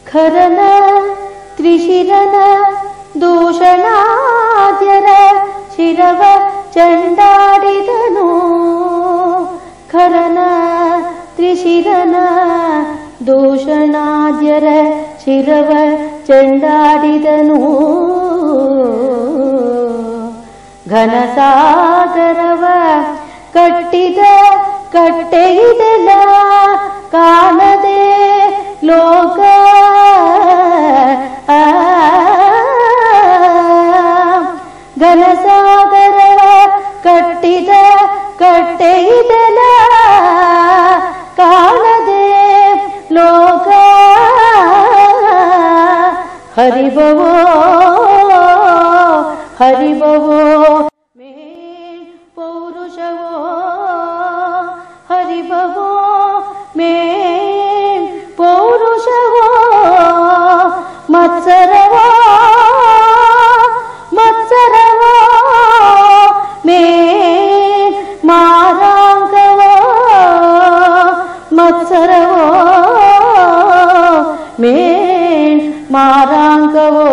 ಖರನ ತ್ರಿಶಿರನ ದೂಷಣಾದ್ಯರ ಶಿರವ ಚಂಡಾಡಿದನು ಖರನ ತ್ರಿಶಿರನ ದೂಷಣಾದ್ಯರ ಶಿರವ ಚಂಡಾಡಿದನು ಘನಸಾಗರವ ಕಟ್ಟಿದ ಕಟ್ಟೆಯಿದೆಲ್ಲ ಕಾಣದೆ ಲೋಕ ಆ, ಘನಸಾಗರವ ಕಟ್ಟಿದ ಕಟ್ಟೆಯಿದೆಲ್ಲ ಕಾಣದೆ ಲೋಕ ಹರಿಬವೋ ಹರಿಬವೋ ಮೇ ಪೌರುಷವೋ ಹರಿಬವೋ ಮೇ ಪೌರುಷವೋ ಮತ್ಸರವೋ ಮತ್ಸರವೋ ಮೇ ಮಾರಾಂಗವೋ ಮತ್ಸರವೋ ಮೇ ಮಾರಾಂಗವೋ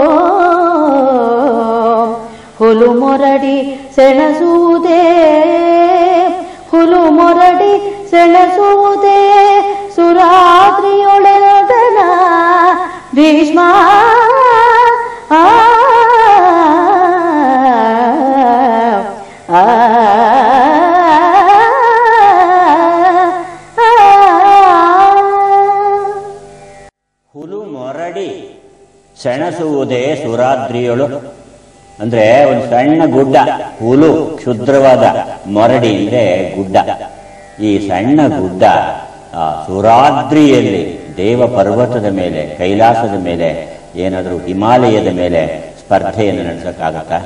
ಹುಲು ಮೊರಡಿ ಸೆಣಸುವುದೇ ಹುಲು ಮೊರಡಿ ಸೆಣಸುವುದೇ ಸುರಾದ್ರಿಯೊಳೆದನ ಭೀಷ್ಮ ಆ, ಆ, ಹುಲು ಮೊರಡಿ ಸೆಣಸುವುದೇ ಸುರಾದ್ರಿಯಳು ಅಂದ್ರೆ ಒಂದು ಸಣ್ಣ ಗುಡ್ಡ ಹುಲು ಕ್ಷುದ್ರವಾದ ಮೊರಡಿ ಅಂದ್ರೆ ಗುಡ್ಡ ಈ ಸಣ್ಣ ಗುಡ್ಡ ಆ ಸುರಾದ್ರಿಯಲ್ಲಿ ದೇವ ಪರ್ವತದ ಮೇಲೆ ಕೈಲಾಸದ ಮೇಲೆ ಏನಾದರೂ ಹಿಮಾಲಯದ ಮೇಲೆ ಸ್ಪರ್ಧೆಯನ್ನು ನಡೆಸಕ್ಕಾಗತ್ತಾ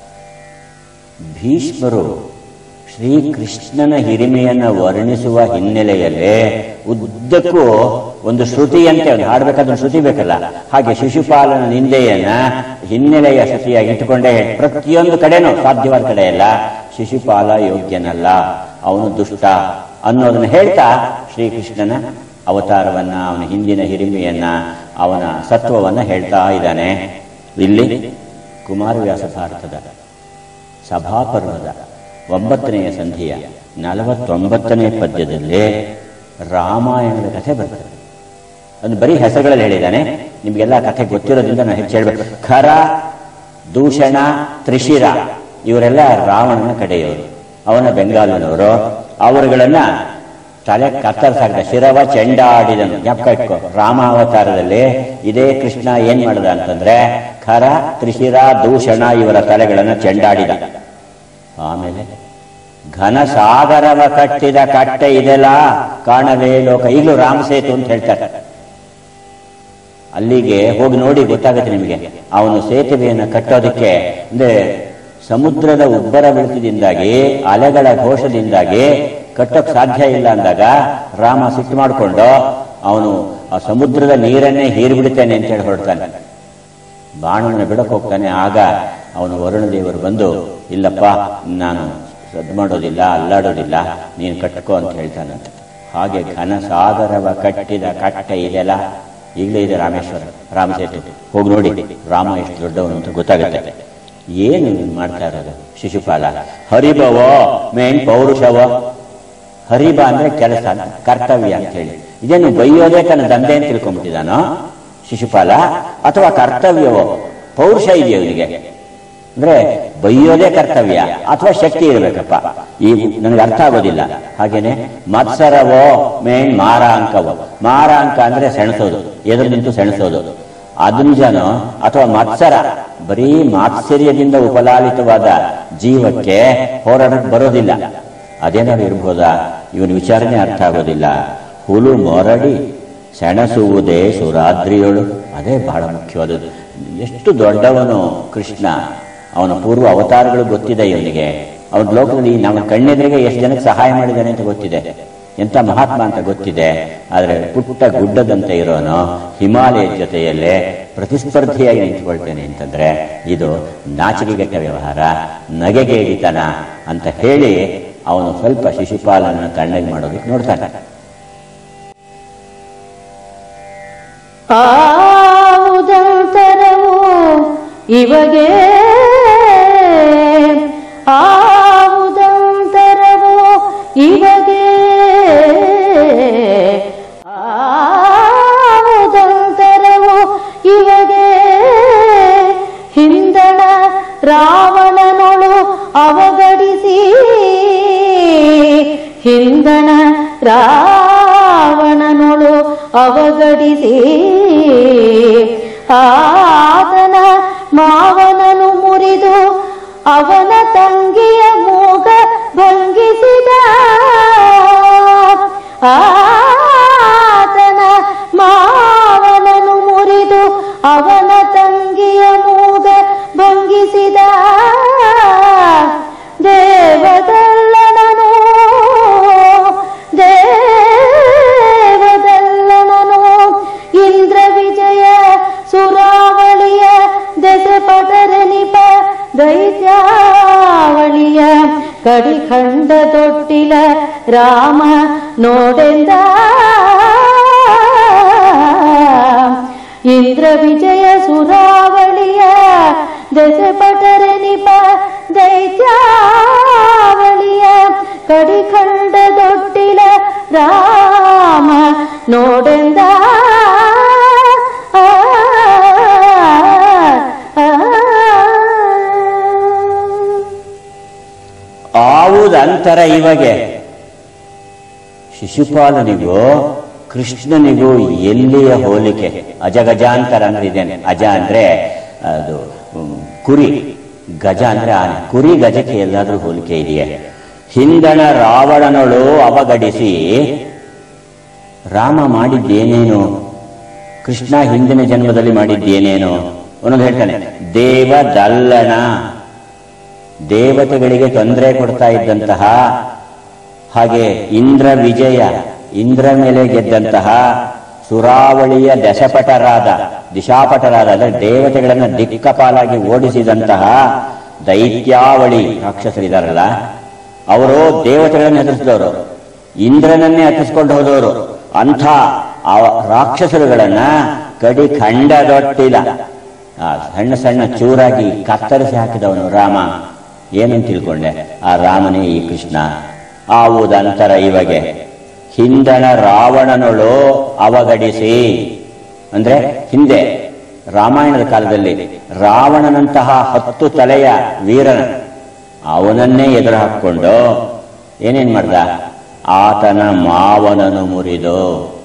ಭೀಷ್ಮರು ಶ್ರೀಕೃಷ್ಣನ ಹಿರಿಮೆಯನ್ನು ವರ್ಣಿಸುವ ಹಿನ್ನೆಲೆಯಲ್ಲಿ ಉದ್ದಕ್ಕೂ ಒಂದು ಶ್ರುತಿಯಂತೆ ಒಂದು ಹಾಡ್ಬೇಕಾದ್ರೆ ಒಂದು ಶ್ರುತಿ ಬೇಕಲ್ಲ ಹಾಗೆ ಶಿಶುಪಾಲನ ನಿಂದೆಯನ್ನ ಹಿನ್ನೆಲೆಯ ಶ್ರುತಿಯಾಗಿ ಇಟ್ಟುಕೊಂಡೇ ಪ್ರತಿಯೊಂದು ಕಡೆನೂ ಸಾಧ್ಯವಾದ ಕಡೆ ಎಲ್ಲ ಶಿಶುಪಾಲ ಯೋಗ್ಯನಲ್ಲ ಅವನು ದುಷ್ಟ ಅನ್ನೋದನ್ನ ಹೇಳ್ತಾ ಶ್ರೀಕೃಷ್ಣನ ಅವತಾರವನ್ನ ಅವನ ಹಿಂದಿನ ಹಿರಿಮೆಯನ್ನ ಅವನ ಸತ್ವವನ್ನ ಹೇಳ್ತಾ ಇದ್ದಾನೆ ಇಲ್ಲಿ ಕುಮಾರವ್ಯಾಸ ಭಾರತದ ಸಭಾಪರ್ವದ ಒಂಬತ್ತನೆಯ ಸಂಧಿಯ ನಲವತ್ತೊಂಬತ್ತನೇ ಪದ್ಯದಲ್ಲಿ ರಾಮಾಯಣದ ಕಥೆ ಬರ್ತದೆ ಅದು ಬರೀ ಹೆಸರುಗಳಲ್ಲಿ ಹೇಳಿದ್ದಾನೆ ನಿಮಗೆಲ್ಲ ಕಥೆ ಗೊತ್ತಿರೋದ್ರಿಂದ ನಾನು ಹೆಚ್ಚು ಹೇಳ್ಬೇಕು ಖರ ದೂಷಣ ತ್ರಿಶಿರ ಇವರೆಲ್ಲ ರಾವಣನ ಕಡೆಯವರು ಅವನ ಬೆಂಗಾಲಿನವರು ಅವರುಗಳನ್ನ ತಲೆ ಕತ್ತರಿಸಾಕ್ತ ಶಿರವ ಚೆಂಡಾಡಿದನು ಜ್ಞಾಪಕ ಇಟ್ಕೋ ರಾಮಾವತಾರದಲ್ಲಿ ಇದೇ ಕೃಷ್ಣ ಏನ್ ಮಾಡ್ದ ಅಂತಂದ್ರೆ ಖರ ತ್ರಿಶಿರ ದೂಷಣ ಇವರ ತಲೆಗಳನ್ನ ಚೆಂಡಾಡಿದ ಆಮೇಲೆ ಘನ ಸಾಗರವ ಕಟ್ಟಿದ ಕಟ್ಟೆ ಇದೆಲ್ಲ ಕಾಣವೇ ಲೋಕ ಈಗಲೂ ರಾಮಸೇತು ಅಂತ ಹೇಳ್ತಾರೆ ಅಲ್ಲಿಗೆ ಹೋಗಿ ನೋಡಿ ಗೊತ್ತಾಗುತ್ತೆ ನಿಮಗೆ ಅವನು ಸೇತುವೆಯನ್ನು ಕಟ್ಟೋದಕ್ಕೆ ಅಂದ್ರೆ ಸಮುದ್ರದ ಉಬ್ಬರ ಬೆಳಕಿದಿಂದಾಗಿ ಅಲೆಗಳ ಘೋಷದಿಂದಾಗಿ ಕಟ್ಟೋಕ್ ಸಾಧ್ಯ ಇಲ್ಲ ಅಂದಾಗ ರಾಮ ಸಿಟ್ಟು ಮಾಡಿಕೊಂಡು ಅವನು ಆ ಸಮುದ್ರದ ನೀರನ್ನೇ ಹೀರಿಬಿಡ್ತೇನೆ ಅಂತೇಳಿ ಹೊರಡ್ತಾನೆ ಬಾಣವನ್ನು ಬಿಡಕ್ಕೆ ಹೋಗ್ತಾನೆ ಆಗ ಅವನು ವರುಣ ದೇವರು ಬಂದು ಇಲ್ಲಪ್ಪ ನಾನು ಸದ್ದು ಮಾಡೋದಿಲ್ಲ ಅಲ್ಲಾಡೋದಿಲ್ಲ ನೀನು ಕಟ್ಕೋ ಅಂತ ಹೇಳ್ತಾನಂತೆ ಹಾಗೆ ಘನ ಸಾಗರವ ಕಟ್ಟಿದ ಕಟ್ಟೆ ಇದೆಲ್ಲ ಈಗಲೇ ಇದೆ ರಾಮೇಶ್ವರ ರಾಮಸೇತು ಹೋಗಿ ನೋಡಿ ರಾಮ ಎಷ್ಟು ದೊಡ್ಡವನು ಅಂತ ಗೊತ್ತಾಗುತ್ತೆ ಏನು ಇವ್ನು ಮಾಡ್ತಾ ಇರೋದು ಶಿಶುಪಾಲ ಹರಿಭವೋ ಮೇನ್ ಪೌರುಷವೋ ಹರಿಬ ಅಂದ್ರೆ ಕೆಲಸ ಕರ್ತವ್ಯ ಅಂತ ಹೇಳಿ ಇದೇನು ಬೈಯೋದೇ ತನ್ನ ದಂಧೆ ಅಂತ ತಿಳ್ಕೊಂಡ್ಬಿಟ್ಟಿದಾನೋ ಶಿಶುಪಾಲ ಅಥವಾ ಕರ್ತವ್ಯವೋ ಪೌರುಷ ಇದೆಯೋ ಇವನಿಗೆ ಅಂದ್ರೆ ಬೈಯೋದೇ ಕರ್ತವ್ಯ ಅಥವಾ ಶಕ್ತಿ ಇರಬೇಕಪ್ಪ ಈ ನನಗೆ ಅರ್ಥ ಆಗೋದಿಲ್ಲ ಹಾಗೇನೆ ಮತ್ಸರವೋ ಮೇನ್ ಮಾರಾಂಕವೋ ಮಾರಾಂಕ ಅಂದ್ರೆ ಸೆಣಸೋದು ಎದುರು ನಿಂತು ಸೆಣಸೋದು ಅದುಂಜನೋ ಅಥವಾ ಮತ್ಸರ ಬರೀ ಮಾತ್ಸರ್ಯದಿಂದ ಉಪಲಾಲಿತವಾದ ಜೀವಕ್ಕೆ ಹೋರಾಡಕ್ಕೆ ಬರೋದಿಲ್ಲ ಅದೇನಾದ್ರು ಇರ್ಬೋದಾ ಇವನ ವಿಚಾರನೆ ಅರ್ಥ ಆಗೋದಿಲ್ಲ ಹುಲು ಮೊರಡಿ ಸೆಣಸುವುದೇ ಸುರಾದ್ರಿಯಳು ಅದೇ ಬಹಳ ಮುಖ್ಯವಾದದ್ದು ಎಷ್ಟು ದೊಡ್ಡವನು ಕೃಷ್ಣ ಅವನ ಪೂರ್ವ ಅವತಾರಗಳು ಗೊತ್ತಿದೆ ಇವನಿಗೆ ಅವನ ಲೋಕದಲ್ಲಿ ನಮ್ಮ ಕಣ್ಣೆದುರಿಗೆ ಎಷ್ಟು ಜನಕ್ಕೆ ಸಹಾಯ ಮಾಡಿದ್ದಾನೆ ಅಂತ ಗೊತ್ತಿದೆ ಎಂಥ ಮಹಾತ್ಮ ಅಂತ ಗೊತ್ತಿದೆ ಆದರೆ ಪುಟ್ಟ ಗುಡ್ಡದಂತೆ ಇರೋನು ಹಿಮಾಲಯದ ಜೊತೆಯಲ್ಲೇ ಪ್ರತಿಸ್ಪರ್ಧಿಯಾಗಿ ನಿಂತ್ಕೊಳ್ತೇನೆ ಅಂತಂದ್ರೆ ಇದು ನಾಚಿಕೆಗೆಟ್ಟ ವ್ಯವಹಾರ ನಗೆಗೇಡಿತನ ಅಂತ ಹೇಳಿ ಅವನು ಸ್ವಲ್ಪ ಶಿಶುಪಾಲನ ತಣ್ಣಗೆ ಮಾಡೋದಕ್ಕೆ ನೋಡ್ತಾನೆ ಆ ಇವಗೆ ಆವುದಂತರವೋ ಇವಗೆ ಆವುದಂತರವೋ ಇವಗೆ ಹಿಂದಣ ರಾವಣನೊಳು ಅವಗಡಿಸಿ ಹಿಂದಣ ರಾವಣನೊಳು ಅವಗಡಿಸಿ ಆತನ ಮಾವನನು ಮುರಿದು ಅವನ ತಂಗಿಯ ಮೂಗ ಭಂಗಿಸಿದ ಆತನ ಮಾವನನು ಮುರಿದು ಅವನ ತಂಗಿಯ ಮೂಗ ಭಂಗಿಸಿದ ದೇವದಲ್ಲನನು ದೇವದಲ್ಲನನು ಇಂದ್ರ ವಿಜಯ ಸುರಾವಳಿಯ ದಶಪಟರನಿಪ ದೈತ್ಯಾವಳಿಯ ಕಡಿಖಂಡ ತೊಟ್ಟಿಲ ರಾಮ ನೋಡೆಂದ ಇಂದ್ರ ವಿಜಯ ಸುರಾವಳಿಯ ದಶಪಟರನಿಪ ದೈತ್ಯಾವಳಿಯ ಕಡಿಖಂಡ ದೊಟ್ಟಿಲ ರಾಮ ನೋಡೆಂದ ಆ, ಆ, ಆವುದಂತರ ಇಮಗೆ ಶಿಶುಪಾಲನಿಗೂ ಕೃಷ್ಣನಿಗೂ ಎಲ್ಲಿಯ ಹೋಲಿಕೆ ಅಜಗಜಾಂತರ ಅಂದ್ರೆ ಇದೇನೆ ಅಜ ಅಂದ್ರೆ ಅದು ಹ್ಮ್, ಕುರಿ ಗಜ ಅಂದ್ರೆ ಆನೆ ಕುರಿ ಗಜಕ್ಕೆ ಎಲ್ಲಾದ್ರೂ ಹೋಲಿಕೆ ಇದೆಯೇ ಹಿಂದಣ ರಾವಣನಳು ಅವಗಡಿಸಿ ರಾಮ ಮಾಡಿದ್ದೇನೇನು ಕೃಷ್ಣ ಹಿಂದಿನ ಜನ್ಮದಲ್ಲಿ ಮಾಡಿದ್ದೇನೇನು ಒಂದೊಂದು ಹೇಳ್ತಾನೆ ದೇವದಲ್ಲಣ ದೇವತೆಗಳಿಗೆ ತೊಂದರೆ ಕೊಡ್ತಾ ಇದ್ದಂತಹ ಹಾಗೆ ಇಂದ್ರ ವಿಜಯ ಇಂದ್ರ ಮೇಲೆ ಗೆದ್ದಂತಹ ಸುರಾವಳಿಯ ದಶಪಟರಾದ ದಿಶಾಪಟರಾದ ಅಂದರೆ ದೇವತೆಗಳನ್ನ ದಿಕ್ಕಪಾಲಾಗಿ ಓಡಿಸಿದಂತಹ ದೈತ್ಯಾವಳಿ ರಾಕ್ಷಸರಿದಾರಲ್ಲ ಅವರು ದೇವತೆಗಳನ್ನು ಹೆದರಿಸಿದವರು ಇಂದ್ರನನ್ನೇ ಹತ್ತಿಸ್ಕೊಂಡು ಹೋದವರು ಅಂಥ ಆ ರಾಕ್ಷಸರುಗಳನ್ನ ಕಡಿ ಖಂಡದೊಟ್ಟಿಲ್ಲ ಆ ಸಣ್ಣ ಸಣ್ಣ ಚೂರಾಗಿ ಕತ್ತರಿಸಿ ಹಾಕಿದವನು ರಾಮ ಏನಂತ ತಿಳ್ಕೊಂಡೆ ಆ ರಾಮನೇ ಈ ಕೃಷ್ಣ ಆವುದಂತರ ಇಮಗೆ ಹಿಂದಣ ರಾವಣನೊಳು ಅವಗಡಿಸಿ ಅಂದ್ರೆ ಹಿಂದೆ ರಾಮಾಯಣದ ಕಾಲದಲ್ಲಿ ರಾವಣನಂತಹ ಹತ್ತು ತಲೆಯ ವೀರನ ಅವನನ್ನೇ ಎದುರು ಹಾಕೊಂಡು ಏನೇನ್ ಮಾಡ್ದ ಆತನ ಮಾವನನು ಮುರಿದು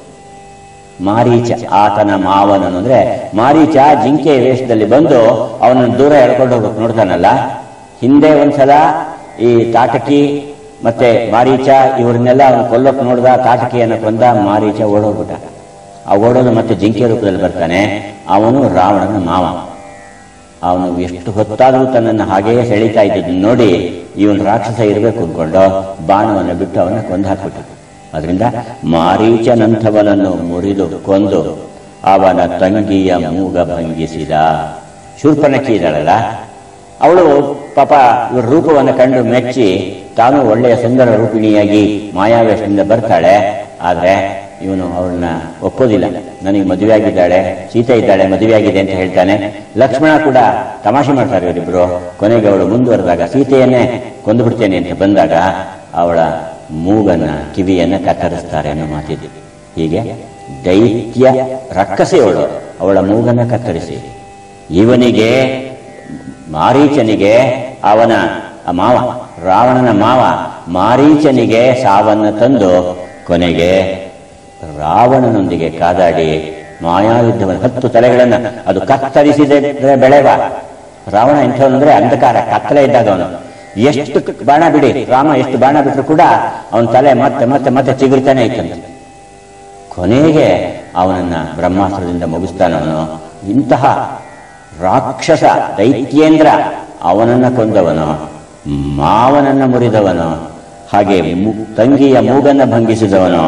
ಮಾರೀಚ ಆತನ ಮಾವನನು ಅಂದ್ರೆ ಮಾರೀಚ ಜಿಂಕೆ ವೇಷದಲ್ಲಿ ಬಂದು ಅವನನ್ನು ದೂರ ಎಳ್ಕೊಂಡು ಹೋಗ್ಬೇಕು ನೋಡ್ತಾನಲ್ಲ ಹಿಂದೆ ಒಂದ್ಸಲ ಈ ತಾಟಕಿ ಮತ್ತೆ ಮಾರೀಚ ಇವ್ರನ್ನೆಲ್ಲ ಅವನು ಕೊಲ್ಲೋಕ್ ನೋಡ್ದ ತಾಟಕಿಯನ್ನು ಕೊಂದ ಮಾರೀಚ ಓಡೋಗ್ಬಿಟ್ಟ ಆ ಓಡೋದು ಮತ್ತೆ ಜಿಂಕೆ ರೂಪದಲ್ಲಿ ಬರ್ತಾನೆ ಅವನು ರಾವಣನ ಮಾವ ಅವನು ಎಷ್ಟು ಹೊತ್ತಾದರೂ ತನ್ನನ್ನು ಹಾಗೆಯೇ ಸೆಳೀತಾ ಇದ್ದದನ್ನು ನೋಡಿ ಇವನು ರಾಕ್ಷಸ ಇರಬೇಕು ಅಂದ್ಕೊಂಡು ಬಾಣವನ್ನು ಬಿಟ್ಟು ಅವನ ಕೊಂದು ಹಾಕ್ಬಿಟ್ಟ ಅದರಿಂದ ಮಾರೀಚನಂಥವನನ್ನು ಮುರಿದು ಕೊಂದು ಅವನ ತಂಗಿಯ ಮೂಗ ಭಂಗಿಸಿದ ಶೂರ್ಪನಕ್ಕಿ ಇದ್ದಾಳಲ್ಲ ಅವಳು ಪಾಪ ಇವ್ರ ರೂಪವನ್ನು ಕಂಡು ಮೆಚ್ಚಿ ತಾನು ಒಳ್ಳೆಯ ಸುಂದರ ರೂಪಿಣಿಯಾಗಿ ಮಾಯಾವೇಶದಿಂದ ಬರ್ತಾಳೆ ಆದ್ರೆ ಇವನು ಅವಳನ್ನ ಒಪ್ಪೋದಿಲ್ಲ ನನಗೆ ಮದುವೆ ಆಗಿದ್ದಾಳೆ ಸೀತೆ ಇದ್ದಾಳೆ ಮದುವೆ ಆಗಿದೆ ಅಂತ ಹೇಳ್ತಾನೆ ಲಕ್ಷ್ಮಣ ಕೂಡ ತಮಾಷೆ ಮಾಡ್ತಾರೆ ಇವರಿಬ್ರು ಕೊನೆಗೆ ಅವಳು ಮುಂದುವರೆದಾಗ ಸೀತೆಯನ್ನೇ ಕೊಂದು ಬಿಡ್ತೇನೆ ಅಂತ ಬಂದಾಗ ಅವಳ ಮೂಗನ್ನ ಕಿವಿಯನ್ನ ಕತ್ತರಿಸ್ತಾರೆ ಅನ್ನೋ ಮಾತಿದೆ ಹೀಗೆ ದೈತ್ಯ ರಕ್ಕಸೆಯವಳು ಅವಳ ಮೂಗನ್ನ ಕತ್ತರಿಸಿ ಇವನಿಗೆ ಮಾರೀಚನಿಗೆ ಅವನ ಮಾವ ರಾವಣನ ಮಾವ ಮಾರೀಚನಿಗೆ ಸಾವನ್ನ ತಂದು ಕೊನೆಗೆ ರಾವಣನೊಂದಿಗೆ ಕಾದಾಡಿ ಮಾಯಾಯುದ್ಧವನ್ನು ಹತ್ತು ತಲೆಗಳನ್ನ ಅದು ಕತ್ತರಿಸಿದ್ರೆ ಬೆಳೆವ ರಾವಣ ಎಂಥವನಂದ್ರೆ ಅಂಧಕಾರ ಕತ್ತಲೆ ಇದ್ದಾಗ ಅವನು ಎಷ್ಟು ಬಾಣ ಬಿಡಿ ರಾಮ ಎಷ್ಟು ಬಾಣ ಬಿಟ್ಟರು ಕೂಡ ಅವನ ತಲೆ ಮತ್ತೆ ಮತ್ತೆ ಮತ್ತೆ ಚಿಗುರ್ತಾನೆ ಇತ್ತಂತೆ ಕೊನೆಗೆ ಅವನನ್ನ ಬ್ರಹ್ಮಾಸ್ತ್ರದಿಂದ ಮುಗಿಸ್ತಾನವನು ಇಂತಹ ರಾಕ್ಷಸ ದೈತ್ಯೇಂದ್ರ ಅವನನ್ನ ಕೊಂದವನು ಮಾವನನ್ನ ಮುರಿದವನು ಹಾಗೆ ಮು- ತಂಗಿಯ ಮೂಗನ್ನ ಭಂಗಿಸಿದವನು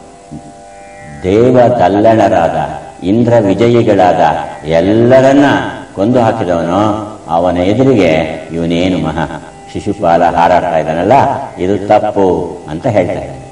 ದೇವ ತಲ್ಲಣರಾದ ಇಂದ್ರ ವಿಜಯಿಗಳಾದ ಎಲ್ಲರನ್ನ ಕೊಂದು ಹಾಕಿದವನು ಅವನ ಎದುರಿಗೆ ಇವನೇನು ಮಹಾ ಶಿಶುಪಾಲ ಹಾರಾಡ್ತಾ ಇದ್ದಾನಲ್ಲ ಇದು ತಪ್ಪು ಅಂತ ಹೇಳ್ತಾ ಇದ್ದಾನೆ